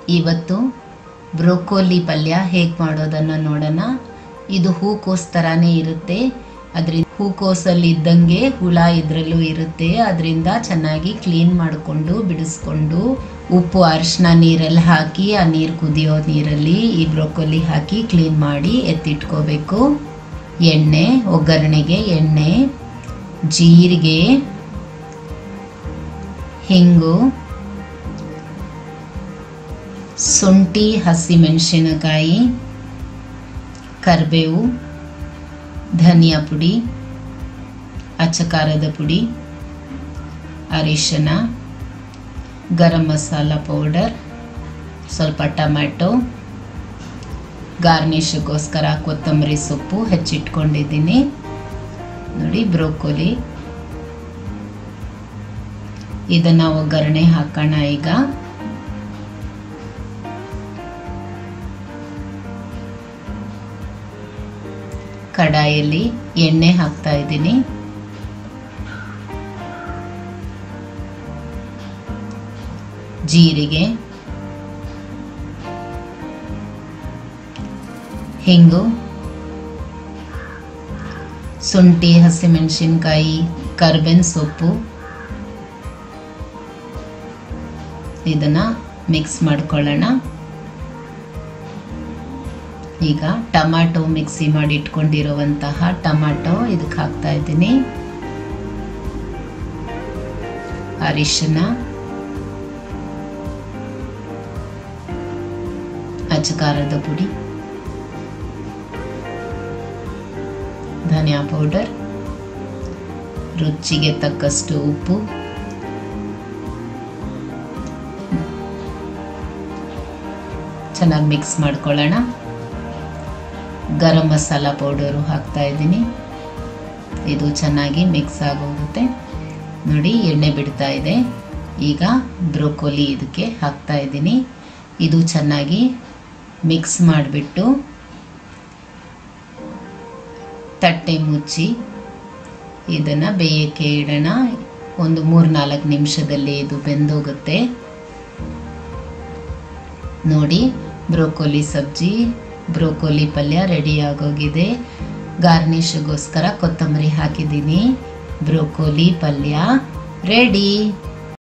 ಇವತ್ತು ಬ್ರೋಕೋಲಿ ಪಲ್ಯ ಹೇಗೆ ಮಾಡೋದನ್ನು ನೋಡೋಣ ಇದು ಹೂಕೋಸ್ ಥರನೇ ಇರುತ್ತೆ ಅದರಿಂದ ಹೂಕೋಸಲ್ಲಿ ಇದ್ದಂಗೆ ಹುಳ ಇದರಲ್ಲೂ ಇರುತ್ತೆ ಅದರಿಂದ ಚೆನ್ನಾಗಿ ಕ್ಲೀನ್ ಮಾಡಿಕೊಂಡು ಬಿಡಿಸ್ಕೊಂಡು ಉಪ್ಪು ಅರಿಶಿನ ನೀರಲ್ಲಿ ಹಾಕಿ ಆ ನೀರು ಕುದಿಯೋ ನೀರಲ್ಲಿ ಈ ಬ್ರೋಕೋಲಿ ಹಾಕಿ ಕ್ಲೀನ್ ಮಾಡಿ ಎತ್ತಿಟ್ಕೋಬೇಕು ಎಣ್ಣೆ ಒಗ್ಗರಣೆಗೆ ಎಣ್ಣೆ ಜೀರಿಗೆ ಹಿಂಗು ಶುಂಠಿ ಹಸಿಮೆಣಸಿನಕಾಯಿ ಕರಿಬೇವು ಧನಿಯಾ ಪುಡಿ ಅಚ್ಚಕಾರದ ಪುಡಿ ಅರಿಶಿನ ಗರಂ ಮಸಾಲ ಪೌಡರ್ ಸ್ವಲ್ಪ ಟೊಮ್ಯಾಟೊ ಗಾರ್ನಿಷ್ಗೋಸ್ಕರ ಕೊತ್ತಂಬರಿ ಸೊಪ್ಪು ಹೆಚ್ಚಿಟ್ಕೊಂಡಿದ್ದೀನಿ ನೋಡಿ ಬ್ರೋಕೋಲಿ ಇದನ್ನ ಒಗ್ಗರಣೆ ಹಾಕೋಣ ಈಗ ಕಡಾಯಲ್ಲಿ ಎಣ್ಣೆ ಹಾಕ್ತಾ ಇದ್ದೀನಿ ಜೀರಿಗೆ ಹಿಂಗು ಶುಂಠಿ ಹಸಿಮೆಣಸಿನ್ಕಾಯಿ ಕರ್ಬೇವಿನ ಸೊಪ್ಪು ಇದನ್ನ ಮಿಕ್ಸ್ ಮಾಡ್ಕೊಳ್ಳೋಣ ಈಗ ಟಮಾಟೊ ಮಿಕ್ಸಿ ಮಾಡಿ ಇಟ್ಕೊಂಡಿರುವಂತಹ ಟಮಾಟೊ ಇದಕ್ಕೆ ಹಾಕ್ತಾ ಇದ್ದೀನಿ ಅರಿಶಿನ ಅಚ್ಚಕಾರದ ಪುಡಿ ಧನಿಯಾ ಪೌಡರ್ ರುಚಿಗೆ ತಕ್ಕಷ್ಟು ಉಪ್ಪು ಚೆನ್ನಾಗಿ ಮಿಕ್ಸ್ ಮಾಡ್ಕೊಳ್ಳೋಣ ಗರಂ ಮಸಾಲ ಪೌಡರು ಹಾಕ್ತಾ ಇದ್ದೀನಿ ಇದು ಚೆನ್ನಾಗಿ ಮಿಕ್ಸ್ ಆಗೋಗುತ್ತೆ ನೋಡಿ ಎಣ್ಣೆ ಬಿಡ್ತಾ ಇದೆ ಈಗ ಬ್ರೋಕೋಲಿ ಇದಕ್ಕೆ ಹಾಕ್ತಾ ಇದ್ದೀನಿ ಇದು ಚೆನ್ನಾಗಿ ಮಿಕ್ಸ್ ಮಾಡಿಬಿಟ್ಟು ತಟ್ಟೆ ಮುಚ್ಚಿ ಇದನ್ನು ಬೇಯಕ್ಕೆ ಇಡೋಣ ಒಂದು ಮೂರು ನಾಲ್ಕು ನಿಮಿಷದಲ್ಲಿ ಇದು ಬೆಂದೋಗುತ್ತೆ ನೋಡಿ ಬ್ರೋಕೋಲಿ ಸಬ್ಜಿ ಬ್ರೋಕೋಲಿ ಪಲ್ಯ ರೆಡಿ ಆಗೋಗಿದೆ ಗಾರ್ನಿಷ್ಗೋಸ್ಕರ ಕೊತ್ತಂಬರಿ ಹಾಕಿದ್ದೀನಿ ಬ್ರೋಕೋಲಿ ಪಲ್ಯ ರೆಡಿ